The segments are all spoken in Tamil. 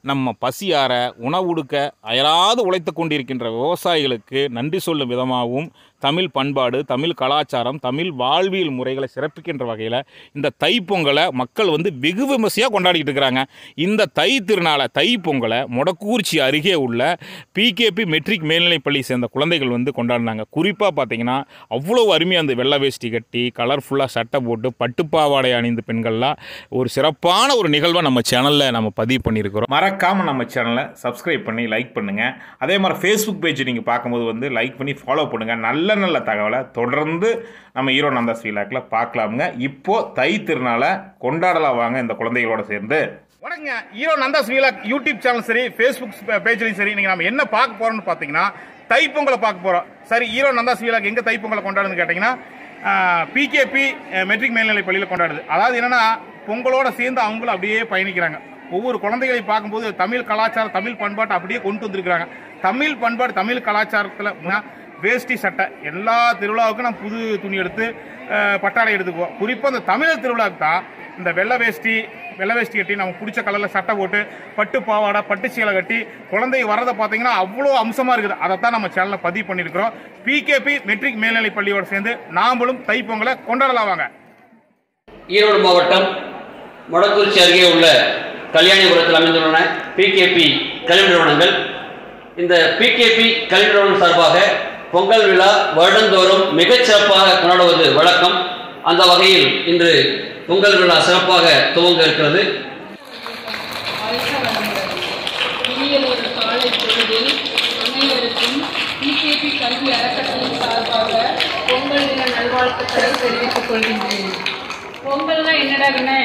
நம்ம பசியார உணவுடுக்க அயராது உழைத்து கொண்டிருக்கின்ற விவசாயிகளுக்கு நன்றி சொல்லும் விதமாகவும் தமிழ் பண்பாடு தமிழ் கலாச்சாரம் தமிழ் வாழ்வியல் முறைகளை சிறப்பிக்கின்ற வகையில் இந்த தைப்பொங்கலை மக்கள் வந்து வெகு விமர்சையாக கொண்டாடிட்டு இருக்கிறாங்க இந்த தை திருநாளை தை பொங்கலை முடக்கூர்ச்சி அருகே உள்ள பிகேபி மெட்ரிக் மேல்நிலைப் பள்ளி சேர்ந்த குழந்தைகள் வந்து கொண்டாடினாங்க குறிப்பாக பார்த்தீங்கன்னா அவ்வளோ அருமையாக அந்த வெள்ளை வேஷ்டி கட்டி கலர்ஃபுல்லாக சட்டை போட்டு பட்டுப்பாவாடை அணிந்த பெண்கள்லாம் ஒரு சிறப்பான ஒரு நிகழ்வை நம்ம சேனலில் நம்ம பதிவு பண்ணியிருக்கிறோம் மறக்காமல் நம்ம சேனலை சப்ஸ்கிரைப் பண்ணி லைக் பண்ணுங்கள் அதே மாதிரி ஃபேஸ்புக் பேஜ் நீங்கள் பார்க்கும்போது வந்து லைக் பண்ணி ஃபாலோ பண்ணுங்கள் நல்ல நல்ல தகவலை தொடர்ந்து நம்ம ஹீரோ நந்தா ஸ்வீலாக்கில் பார்க்கலாமுங்க இப்போது தை திருநாளை கொண்டாடலாம் வாங்க இந்த குழந்தைகளோட சேர்ந்து வணக்கங்க hero Nanda vlog YouTube channel சரி ஃபேஸ்புக் பேஜ்லையும் சரி நீங்கள் நம்ம என்ன பார்க்க போகிறோம்னு பார்த்தீங்கன்னா தைப்பொங்கலை பார்க்க போகிறோம் சரி ஹீரோ நந்தா ஸ்வீலாக் எங்கே தைப்பொங்கலை கொண்டாடுன்னு கேட்டிங்கன்னா பிகேபி மெட்ரிக் மேல்நிலை பள்ளியில் கொண்டாடுது அதாவது என்னன்னா பொங்கலோட சேர்ந்து அவங்களும் அப்படியே பயணிக்கிறாங்க ஒவ்வொரு குழந்தைகளை பார்க்கும்போது தமிழ் கலாச்சாரம் தமிழ் பண்பாட்டை அப்படியே கொண்டு வந்திருக்கிறாங்க தமிழ் பண்பாடு தமிழ் கலாச்சாரத்தில் வேஷ்டி சட்டை எல்லா திருவிழாவுக்கும் நான் புது துணி எடுத்து அஹ், பட்டாடை எடுத்துக்குவோம் குறிப்பாக இந்த தமிழர் திருவிழாவுக்கு தான் இந்த வெள்ளை வேஷ்டி வெள்ளை வேஷ்டி கட்டி நம்ம பிடிச்ச கலரில் சட்டை போட்டு பட்டு பாவாடை பட்டு சீலை கட்டி குழந்தை வரதை பார்த்தீங்கன்னா அவ்வளோ அம்சமாக இருக்குது அதைத்தான் நம்ம சேனலில் பதிவு பண்ணியிருக்கிறோம் பிகேபி மெட்ரிக் மேல்நிலை பள்ளியோடு சேர்ந்து நாமளும் தைப்பொங்கலை கொண்டாடலாம் வாங்க ஈரோடு மாவட்டம் மொடக்குறிச்சி அருகே உள்ள கல்யாணிபுரத்தில் அமைந்துள்ளன பிகேபி கல்வி நிறுவனங்கள் இந்த பிகேபி கல்வி நிறுவனம் சார்பாக பொங்கல் விழா வருடந்தோறும் மிகச் சிறப்பாக கொண்டாடுவது வழக்கம் அந்த வகையில் இன்று பொங்கல் விழா சிறப்பாக துவங்க இருக்கிறது வாழ்க வளமுடன் இனிய ஒரு காலை பொழுதில் அனைவருக்கும் பிகேபி கல்வி அறக்கட்டளை சார்பாக பொங்கல் தின நல்வாழ்த்துக்களை தெரிவித்துக் கொள்கின்றேன் பொங்கல்னா என்னடா கண்ணே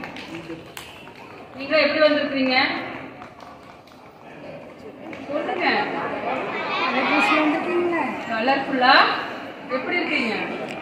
நீங்க எப்படி வந்திருக்கீங்க சொல்லுங்க கலர்ஃபுல்லா எப்படி இருக்கீங்க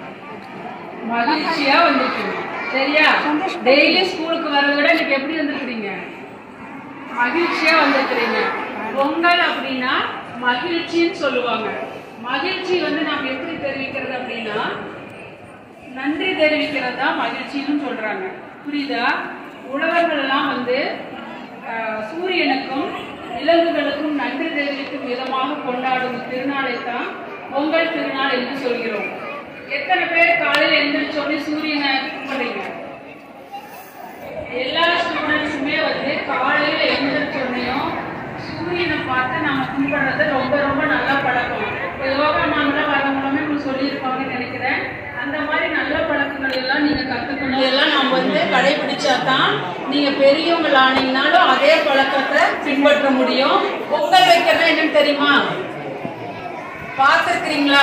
மகிழ்ச்சியா வந்திருக்கீங்க சரியா டெய்லி ஸ்கூலுக்கு வரதை விட இன்னைக்கு எப்படி வந்திருக்கிறீங்க மகிழ்ச்சியா வந்திருக்கிறீங்க பொங்கல் அப்படின்னா மகிழ்ச்சின்னு சொல்லுவாங்க மகிழ்ச்சி வந்து நாம் எப்படி தெரிவிக்கிறது அப்படின்னா நன்றி தெரிவிக்கிறது தான் மகிழ்ச்சின்னு சொல்றாங்க புரியுதா உழவர்கள் எல்லாம் வந்து ஆஹ், சூரியனுக்கும் விலங்குகளுக்கும் நன்றி தெரிவிக்கும் விதமாக கொண்டாடும் திருநாளை தான் பொங்கல் திருநாள் என்று சொல்கிறோம் எத்தனை பேர் காலையில் எந்திரிச்சோடனே சூரியனை கும்பிடுறீங்க எல்லா ஸ்டூடெண்ட்ஸுமே வந்து காலையில எழுந்திரிச்சோடனையும் சூரியனை பார்த்து நாம கும்பிடுறது ரொம்ப ரொம்ப நல்ல பழக்கம் இப்போ யோகா மாமெல்லாம் வரவங்களுமே உங்களுக்கு சொல்லியிருப்பாங்கன்னு நினைக்கிறேன் அந்த மாதிரி நல்ல பழக்கங்கள் எல்லாம் நீங்க கத்துக்கணும் இதெல்லாம் நம்ம வந்து கடைபிடிச்சா தான் நீங்க பெரியவங்கள் ஆனீங்கனாலும் அதே பழக்கத்தை பின்பற்ற முடியும் பொங்கல் வைக்கிறது என்னன்னு தெரியுமா பார்த்துருக்கிறீங்களா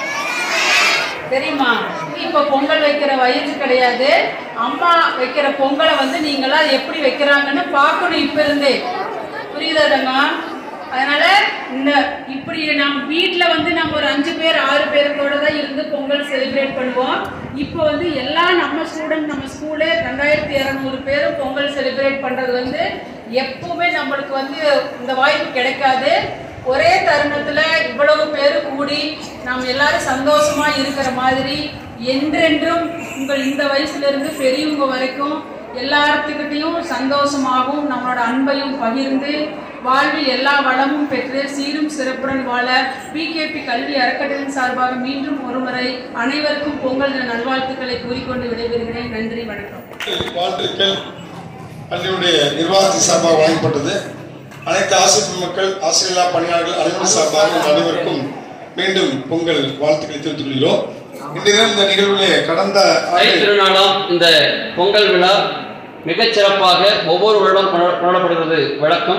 தெரியுமா இப்ப பொங்கல் வைக்கிற வயசு கிடையாது அம்மா வைக்கிற பொங்கலை வந்து நீங்களா எப்படி வைக்கிறாங்கன்னு பார்க்கணும் இப்ப இருந்தே புரியுதாடங்க அதனால இந்த இப்படி நம்ம வீட்ல வந்து நம்ம ஒரு அஞ்சு பேர் ஆறு பேருக்கோட தான் இருந்து பொங்கல் செலிப்ரேட் பண்ணுவோம் இப்போ வந்து எல்லா நம்ம ஸ்டூடெண்ட் நம்ம ஸ்கூலே ரெண்டாயிரத்தி இரநூறு பேரும் பொங்கல் செலிப்ரேட் பண்றது வந்து எப்பவுமே நம்மளுக்கு வந்து இந்த வாய்ப்பு கிடைக்காது ஒரே தருணத்துல இவ்வளவு பேரு கூடி நாம் எல்லாரும் சந்தோஷமா இருக்கிற மாதிரி என்றென்றும் உங்கள் இந்த வயசுல இருந்து பெரியவங்க வரைக்கும் எல்லாத்துக்கிட்டையும் சந்தோஷமாகவும் நம்மளோட அன்பையும் பகிர்ந்து வாழ்வில் எல்லா வளமும் பெற்று சீரும் சிறப்புடன் வாழ பிகேபி கல்வி அறக்கட்டளையின் சார்பாக மீண்டும் ஒருமுறை அனைவருக்கும் பொங்கல் தின நல்வாழ்த்துக்களை கூறிக்கொண்டு விடைபெறுகிறேன் நன்றி வணக்கம் வாழ்த்துக்கள் பள்ளியுடைய நிர்வாகத்தின் சார்பாக வழங்கப்பட்டது அனைத்து ஆசிரியர் மக்கள் ஆசிரியர்களா பணியாளர்கள் அனைவரும் சார்பாக உங்கள் அனைவருக்கும் மீண்டும் பொங்கல் வாழ்த்துக்களை தெரிவித்துக் கொள்கிறோம் இன்றைய தினம் இந்த நிகழ்விலே கடந்த தை ஆண்டு திருநாளாம் இந்த பொங்கல் விழா மிகச் சிறப்பாக ஒவ்வொரு வருடம் கொண்டா- கொண்டாடப்படுகிறது வழக்கம்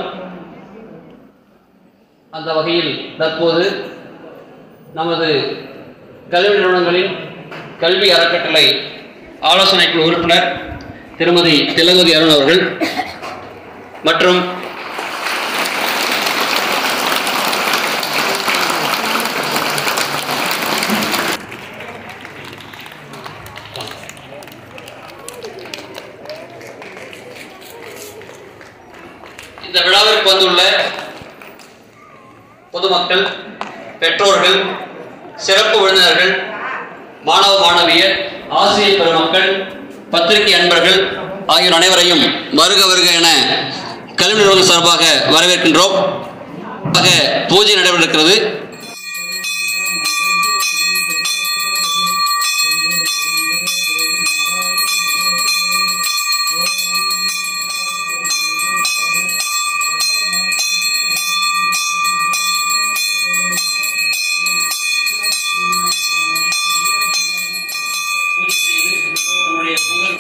அந்த வகையில் தற்போது நமது கல்வி நிறுவனங்களின் கல்வி அறக்கட்டளை ஆலோசனை குழு உறுப்பினர் திருமதி திலகவதி அருண் அவர்கள் மற்றும் இந்த விழாவிற்கு வந்துள்ள பொதுமக்கள் பெற்றோர்கள் சிறப்பு விருந்தினர்கள் மாணவ மாணவியர் ஆசிரியர் பெருமக்கள் பத்திரிகை அன்பர்கள் ஆகியோர் அனைவரையும் வருக வருக என கல்வி நிறுவனம் சார்பாக வரவேற்கின்றோம் ஆக, பூஜை நடைபெற இருக்கிறது நம்முடைய பொங்கல்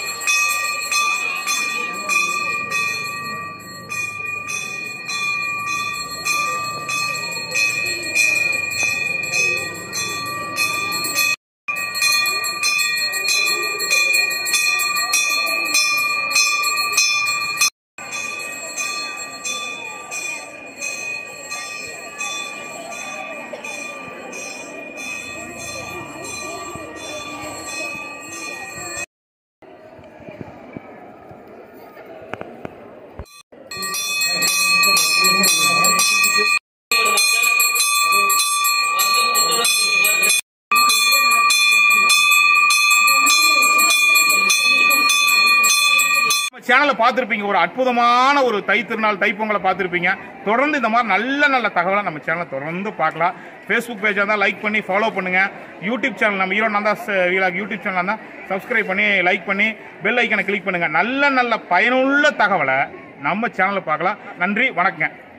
நம்ம சேனலை பார்த்துருப்பீங்க ஒரு அற்புதமான ஒரு தை திருநாள் தைப்பொங்கலை பார்த்துருப்பீங்க தொடர்ந்து இந்த மாதிரி நல்ல நல்ல தகவலை நம்ம சேனலை தொடர்ந்து பார்க்கலாம் ஃபேஸ்புக் பேஜாக இருந்தால் லைக் பண்ணி ஃபாலோ பண்ணுங்கள் யூடியூப் சேனல் நம்ம hero Nanda vlog YouTube channel தான் சப்ஸ்கிரைப் பண்ணி லைக் பண்ணி பெல் ஐக்கனை கிளிக் பண்ணுங்கள் நல்ல நல்ல பயனுள்ள தகவலை நம்ம சேனலில் பார்க்கலாம் நன்றி வணக்கங்க